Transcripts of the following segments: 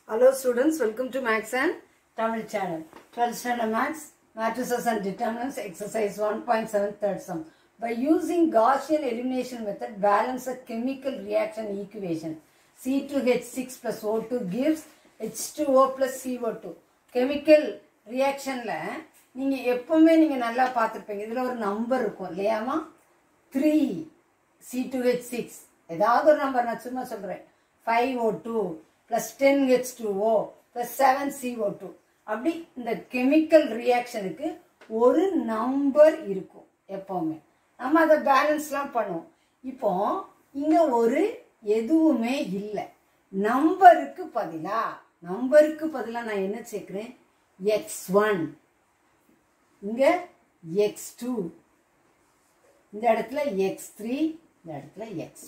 Hello students, welcome to Max and Tamil channel. 12th standard maths, matrices and determinants, exercise 1.7 third sum. By using Gaussian elimination method, balance a chemical reaction equation. C2H6 plus O2 gives H2O plus CO2. Chemical reactionல நீங்க எப்பவுமே நீங்க நல்லா பார்த்துருப்பீங்க இதுல ஒரு number இருக்கும் இல்லையாமா three C two H six ஏதாவது ஒரு நம்பர் நான் சும்மா சொல்கிறேன் five O two plus ten H two O plus seven C O two அப்படி இந்த கெமிக்கல் ரியாக்ஷனுக்கு ஒரு நம்பர் இருக்கும் எப்போவுமே நம்ம அதை பேலன்ஸ்லாம் பண்ணுவோம் இப்போ இங்கே ஒரு எதுவுமே இல்லை நம்பருக்கு பதிலா நம்பருக்கு பதிலாக நான் என்ன சேர்க்குறேன் எக்ஸ் ஒன் இங்கே எக்ஸ் டூ இந்த இடத்துல எக்ஸ் த்ரீ இந்த இடத்துல எக்ஸ்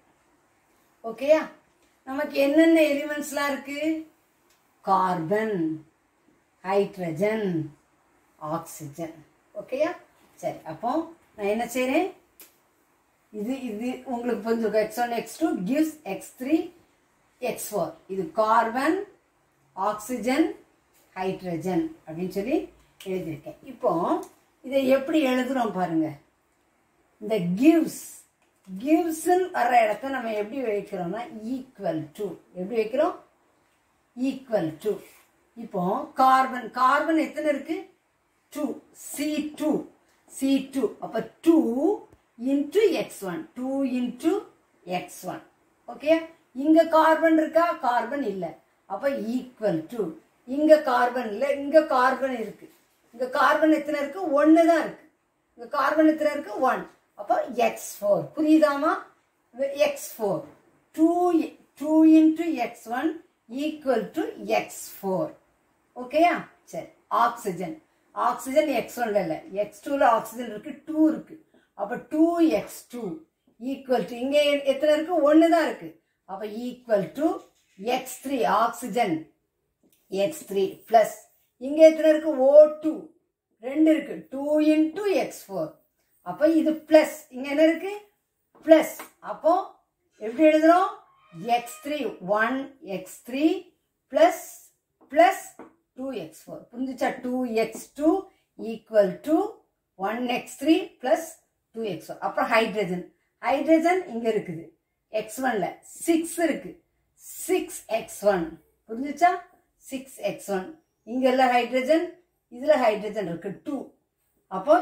ஓகேயா நமக்கு என்னென்ன எலிமெண்ட்ஸ்லாம் இருக்கு கார்பன் ஹைட்ரஜன் ஆக்சிஜன் ஓகேயா சரி அப்போ நான் என்ன செய்கிறேன் இது இது உங்களுக்கு புரிஞ்சிருக்கும் X one X two gives X three X four இது கார்பன் ஆக்சிஜன் ஹைட்ரஜன் அப்படின்னு சொல்லி எழுதியிருக்கேன் இப்போ இதை எப்படி எழுதுறோம் பாருங்க இந்த கிவ்ஸ் கிவ்ஸ்ன்னு வர்ற இடத்த நம்ம எப்படி வைக்கிறோம்னா ஈக்குவல் டு எப்படி வைக்கிறோம் ஈக்குவல் டு இப்போ கார்பன் கார்பன் எத்தனை இருக்கு two C two C two அப்போ two into X one two into X one okay இங்க கார்பன் இருக்கா கார்பன் இல்லை அப்போ ஈக்குவல் டு இங்க கார்பன் இல்லை இங்க கார்பன் இருக்கு இங்க கார்பன் எத்தனை இருக்கு ஒன்று தான் இருக்கு இங்க கார்பன் எத்தனை இருக்கு ஒன் அப்போ எக்ஸ் ஃபோர் புரியுதாமா X four two two into X one equal to X four ஓகேயா சரி ஆக்சிஜன் ஆக்சிஜன் எக்ஸ் ஒன்ல இல்லை எக்ஸ் டூல ஆக்சிஜன் இருக்கு டூ இருக்கு அப்போ two X two equal to இங்கே எத்தனை இருக்கு ஒன்று தான் இருக்கு அப்போ equal to X three oxygen X three plus இங்கே எத்தனை இருக்கு ஓ டூ ரெண்டு இருக்கு டூ இன்டூ எக்ஸ் ஃபோர் அப்போ இது ப்ளஸ் இங்கே என்ன இருக்கு ப்ளஸ் அப்போ எப்படி எழுதுறோம் X three one X three plus plus two X four புரிஞ்சுச்சா two X two equal to one X three plus two X four அப்புறம் ஹைட்ரஜன் ஹைட்ரஜன் இங்கே இருக்குது எக்ஸ் ஒன்ல சிக்ஸ் இருக்கு சிக்ஸ் எக்ஸ் ஒன் புரிஞ்சுச்சா சிக்ஸ் எக்ஸ் ஒன் இங்கே எல்லாம் hydrogen இதில் ஹைட்ரஜன் இருக்கு டூ அப்போ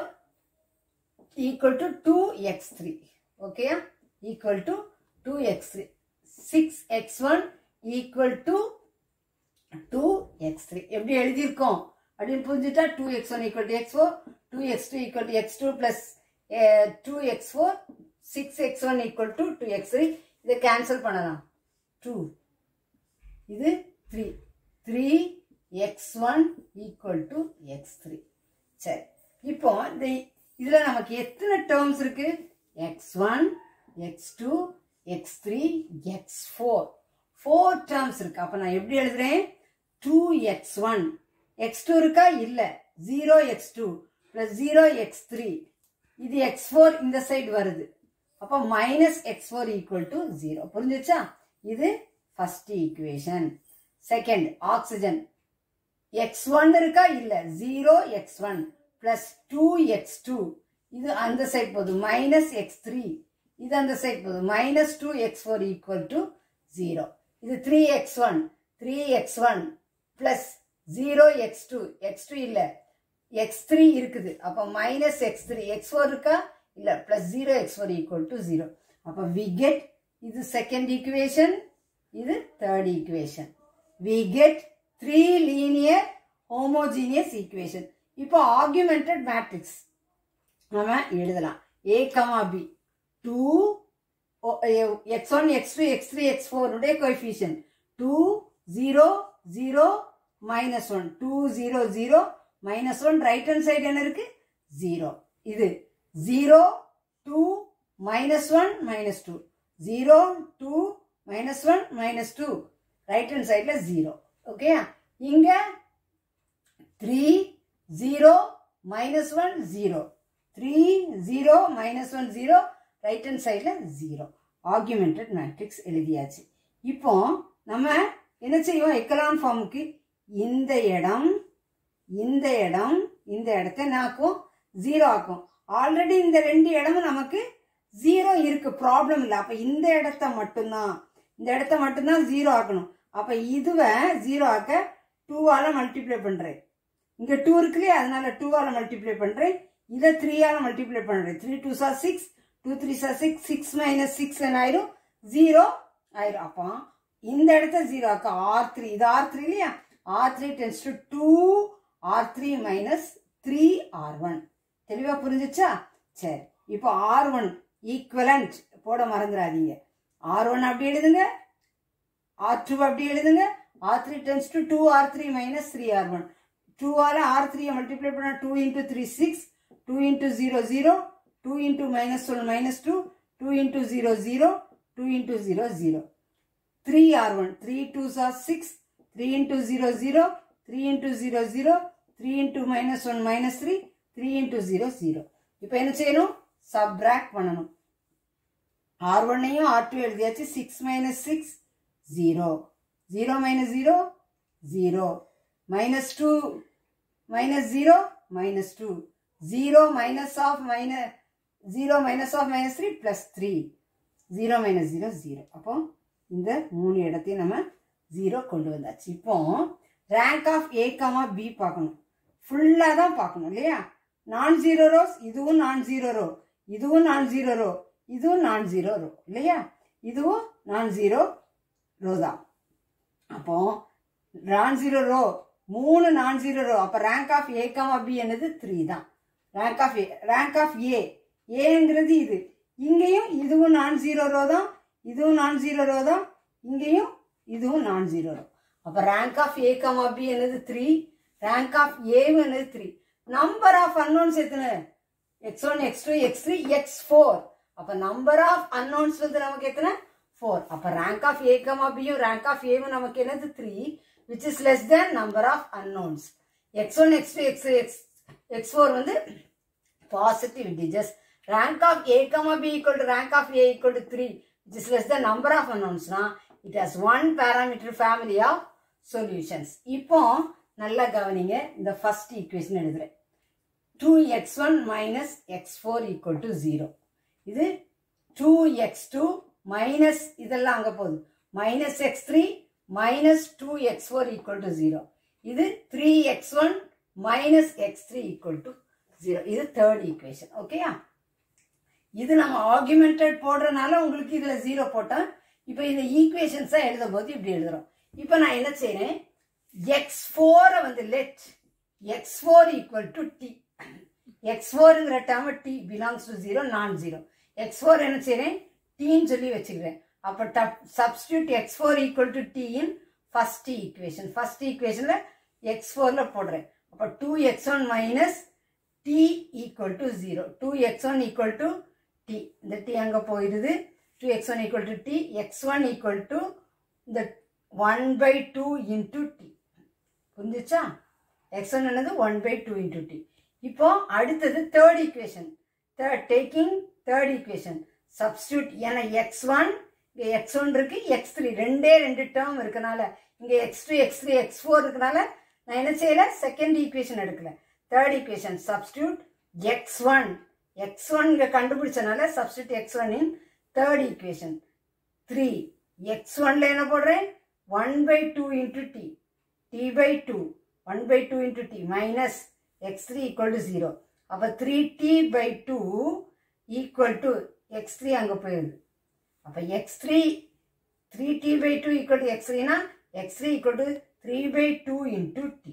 equal to 2x3 okay equal to 2x3 6x1 equal to 2x3 எப்படி எழுதியிருக்கோம் அப்படின்னு புரிஞ்சுட்டா 2x1 equal to x4 2x2 equal to x2 plus uh, 2x4 6x1 equal to 2x3 இதை cancel பண்ணலாம் 2 இது 3 3x1 equal to x3 சரி இப்போ இந்த இதுல நமக்கு எத்தனை டேர்ம்ஸ் இருக்கு X one X two X three X four four terms இருக்கு அப்ப நான் எப்படி எழுதுறேன் two X one X two இருக்கா இல்ல zero X two plus zero X three இது எக்ஸ் ஃபோர் இந்த சைடு வருது அப்போ minus X four equal to zero புரிஞ்சுச்சா இது first equation second oxygen X one இருக்கா இல்ல zero X one plus two X two இது அந்த சைட் போகுது மைனஸ் எக்ஸ் த்ரீ இது அந்த சைட் போகுது minus two X four equal to zero இது three x one three x one plus zero X two X two இல்லை x three இருக்குது அப்போ minus x three X four இருக்கா இல்லை plus zero x four equal to zero அப்போ we get இது second equation இது third equation we get three linear homogeneous equation இப்போ augmented matrix நம்ம எழுதலாம் A comma B two X one X two X three x ஃபோருடைய coefficient two zero zero minus one two zero zero minus one right hand side என்ன இருக்கு zero இது zero two minus one minus two zero two minus one minus two right hand சைடில் zero okay இங்கே three zero minus one zero three zero minus one zero right hand சைடில் zero augmented matrix எழுதியாச்சு இப்போ நம்ம என்ன செய்வோம் echelon ஃபார்முக்கு இந்த இடம் இந்த இடம் இந்த இடத்த என்னாக்கும் ஜீரோ ஆக்கும் ஆல்ரெடி இந்த ரெண்டு இடமும் நமக்கு ஜீரோ இருக்கு ப்ராப்ளம் இல்லை அப்ப இந்த இடத்த மட்டும்தான் இந்த இடத்த மட்டும்தான் ஜீரோ ஆக்கணும் அப்ப இதுவை ஜீரோ ஆக்க டூவால மல்டிப்ளை பண்றேன் இங்க டூ இருக்குல்லையே அதனால டூவால மல்டிப்ளை பண்றேன் இதை த்ரீயால மல்டிப்ளை பண்றேன் த்ரீ டூ சார் சிக்ஸ் டூ த்ரீ சார் சிக்ஸ் சிக்ஸ் மைனஸ் சிக்ஸ் என்ன ஆயிரும் ஜீரோ ஆயிரும் அப்போ இந்த இடத்த ஜீரோ ஆக்க ஆர் த்ரீ இது ஆர் த்ரீ இல்லையா R three tends to two R three minus three R one தெளிவா புரிஞ்சுச்சா சரி இப்போ ஆர் ஒன் ஈக்குவலண்ட் போட மறந்துடாதீங்க ஆர் ஒன் அப்படி எழுதுங்க ஆர் டூ அப்படி எழுதுங்க R three tends to two R three minus three R one டூவால் ஆர் த்ரீயை மல்டிப்ளை பண்ண two into three six two into zero zero two into minus one minus two two into zero zero two into zero zero three R one three two சார் six three into zero zero three into zero zero three into minus one minus three three into zero zero இப்போ என்ன செய்யணும் subtract பண்ணணும் R ஒன்னையும் R two எழுதியாச்சு six minus six zero zero minus zero zero minus two minus zero minus two zero minus of minus zero minus of minus three plus three zero minus zero zero அப்போ இந்த மூணு இடத்தையும் நம்ம zero கொண்டு வந்தாச்சு இப்போ rank of A comma B பார்க்கணும் ஃபுல்லாக தான் பார்க்கணும் இல்லையா நான் ஜீரோ ரோஸ் இதுவும் நான் ஜீரோ ரோ இதுவும் நான் ஜீரோ ரோ இதுவும் நான் ஜீரோ ரோ இல்லையா இதுவும் நான் ஜீரோ ரோ தான் அப்போ நான் ஜீரோ ரோ மூணு நான் ஜீரோ ரோ அப்போ rank of A comma B என்னது த்ரீ தான் rank of A rank of A ஏங்கிறது இது இங்கேயும் இதுவும் நான் ஜீரோ ரோ தான் இதுவும் நான் ஜீரோ ரோ தான் இங்கேயும் இதுவும் நான் ஜீரோ ரோ அப்போ rank of A comma B என்னது த்ரீ ரேங்க் ஆஃப் ஏவும் என்னது த்ரீ நம்பர் ஆஃப் அன்னோன்ஸ் எத்தனை x one X two X three X four அப்போ நம்பர் ஆஃப் அன்னோன்ஸ் வந்து நமக்கு எத்தனை ஃபோர் அப்போ ரேங்க் ஆஃப் ஏ கமா பியும் ரேங்க் ஆஃப் ஏவும் நமக்கு என்னது three which is less than number of unknowns x one X two x x x four வந்து positive integers rank of a comma b equal to rank of a equal to 3 which is less than number of unknowns na it has one parameter family of solutions இப்போ நல்லா கவனிங்க இந்த first equation எழுதுறேன் two X one minus X four equal to zero இது two X two minus இதெல்லாம் அங்கே போகுது minus x three minus two X four equal to zero இது three x one minus x three equal to zero இது third equation ஓகேயா இது நம்ம augmented போடுறதுனால உங்களுக்கு இதில் ஜீரோ போட்டேன் இப்போ இந்த ஈக்குவேஷன்ஸாக எழுதும் போது இப்படி எழுதுறோம் இப்போ நான் என்ன செய்கிறேன் எக்ஸ் ஃபோரை வந்து let x four equal to t x ஃபோருங்கிற term t belongs to zero non zero x four என்ன செய்கிறேன் டீன்னு சொல்லி வச்சுக்கிறேன் அப்போ டப் substitute x four equal to t in first equation first ஈக்குவேஷனில் எக்ஸ் ஃபோரில் போடுறேன் அப்போ two X one minus t equal to zero two X one equal to t இந்த டி அங்கே போயிடுது two X one equal to t x one equal to இந்த one by two into t புரிஞ்சுச்சா x one என்னது one by two into t இப்போ அடுத்தது third equation third taking third equation substitute ஏன்னா x one இங்கே x one இருக்கு x three ரெண்டே ரெண்டு டேர்ம் இருக்கனால இங்கே X two X three X four இருக்கனால நான் என்ன செய்யல செகண்ட் ஈக்குவேஷன் எடுக்கல third equation substitute x one x one இங்கே கண்டுபிடிச்சனால substitute x one in third equation three x ஒன்ல என்ன போடுறேன் one by two into t t by two one by two into t minus x three equal to zero அப்போ three t by two equal to X three அங்கே போயிடுது அப்போ x three three t by two equal to x த்ரீனா x three equal to three by two into t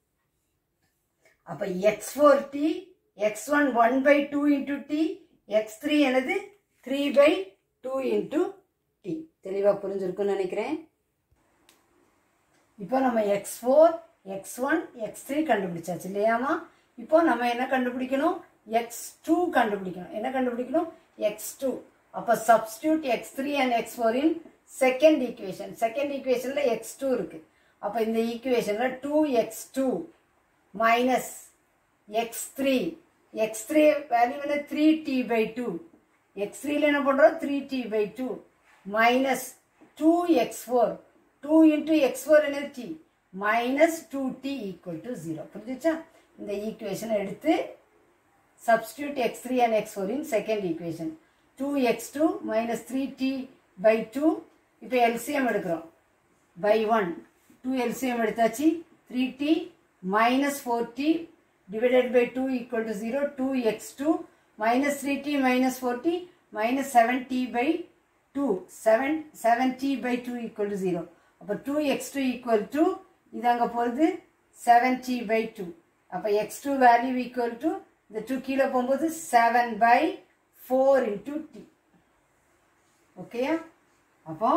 அப்போ X four t x one one by two into t x three எனது three by two into D தெளிவாக புரிஞ்சிருக்குன்னு நினைக்கிறேன் இப்போ நம்ம x four x one X three கண்டுபிடிச்சாச்சு இல்லையாமா இப்போ நம்ம என்ன கண்டுபிடிக்கணும் எக்ஸ் டூ கண்டுபிடிக்கணும் என்ன கண்டுபிடிக்கணும் எக்ஸ் டூ அப்போ substitute x three and x four in second equation second ஈக்குவேஷனில் எக்ஸ் டூ இருக்கு அப்போ இந்த ஈக்குவேஷனில் two X two minus x three x three value வந்து three t by two x த்ரீல என்ன பண்ணுறோம் three t by two minus two X four two into x four என்னது t minus two t equal to zero புரிஞ்சுச்சா இந்த ஈக்குவேஷனை எடுத்து substitute x3 and x4 in second equation 2x2 minus 3t by 2 இப்போ LCM எடுக்கிறோம் by 1 2 LCM எடுத்தாச்சு 3t minus 4t divided by 2 equal to 0 2x2 minus 3t minus 4t minus 7t by 2 7 7t by 2 equal to 0 அப்போ 2x2 equal to இது அங்க போகுது 7t by 2 அப்போ x2 value equal to இந்த 2 கீழே போகும்போது 7 by 4 into t ஓகேயா அப்போ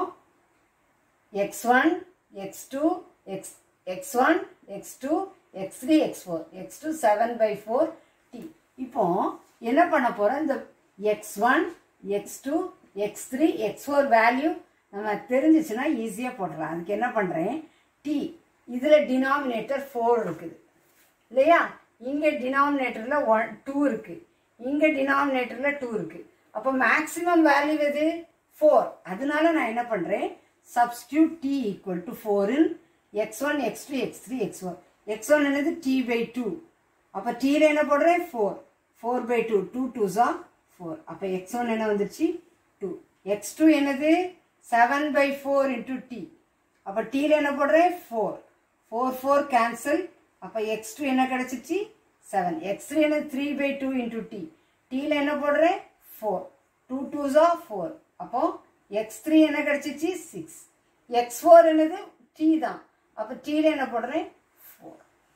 x1 x2 x x1 x2 x3 x4 x2 7 by 4 t இப்போ என்ன பண்ண போறோம் இந்த x1 x2 x3 x4 value நம்ம தெரிஞ்சிச்சுன்னா ஈஸியாக போட்டுடலாம் அதுக்கு என்ன பண்ணுறேன் t இதில் டினாமினேட்டர் ஃபோர் இருக்குது இல்லையா இங்கே டினாமினேட்டரில் ஒன் டூ இருக்குது இங்கே டினாமினேட்டரில் டூ இருக்குது அப்போ மேக்ஸிமம் வேல்யூ எது ஃபோர் அதனால நான் என்ன பண்ணுறேன் சப்ஸ்டியூட் டி ஈக்குவல் டு ஃபோரில் x one X two X three x one x one என்னது டி பை டூ அப்போ டீல என்ன போடுறேன் four four by two two டூஸா ஃபோர் அப்போ எக்ஸ் ஒன் என்ன வந்துருச்சு டூ எக்ஸ் டூ என்னது seven by four into t அப்போ டீல என்ன போடுறேன் ஃபோர் ஃபோர் ஃபோர் கேன்சல் அப்போ எக்ஸ் டூ என்ன கிடச்சிச்சு செவன் எக்ஸ் த்ரீ என்ன three by two into D டீல என்ன போடுறேன் ஃபோர் டூ டூஸா ஃபோர் அப்போ எக்ஸ் த்ரீ என்ன கிடச்சிச்சு சிக்ஸ் எக்ஸ் ஃபோர் என்னது டி தான் அப்போ டீல என்ன போடுறேன் ஃபோர்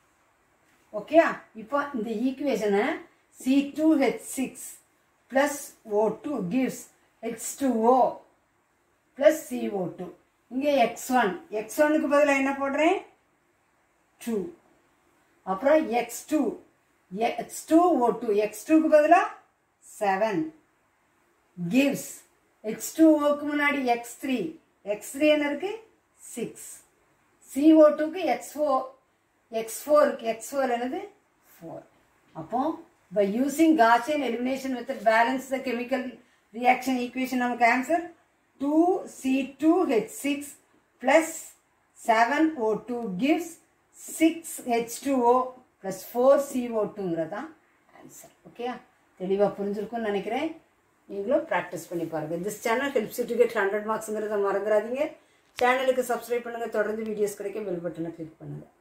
ஓகேயா இப்போ இந்த ஈக்குவேஷனை C two H six plus O two gives H two O plus C O two இங்கே எக்ஸ் ஒன் எக்ஸ் ஒனுக்கு பதிலாக என்ன போடுறேன் டூ அப்புறம் x two X two O two x டூக்கு பதிலாக செவன் கிவ்ஸ் எக்ஸ் டூ ஓக்கு முன்னாடி எக்ஸ் த்ரீ எக்ஸ் த்ரீ என்ன இருக்கு சிக்ஸ் சிஓ டூக்கு எக்ஸ் ஃபோர் எக்ஸ் ஃபோருக்கு எக்ஸ் ஃபோர் என்னது ஃபோர் அப்போ by using Gaussian elimination method balance the chemical reaction equation நமக்கு answer two C two H six plus seven O two gives six H two O plus four C O டூங்கிறது தான் answer okay தெளிவாக புரிஞ்சிருக்கும்னு நினைக்கிறேன் நீங்களும் practice பண்ணி பாருங்கள் this channel helps to get hundred மார்க்ஸுங்கிறத மறந்துடாதீங்க சேனலுக்கு சப்ஸ்கிரைப் பண்ணுங்கள் தொடர்ந்து வீடியோஸ் கிடைக்க பெல் பட்டனை கிளிக் பண்ணுங்கள்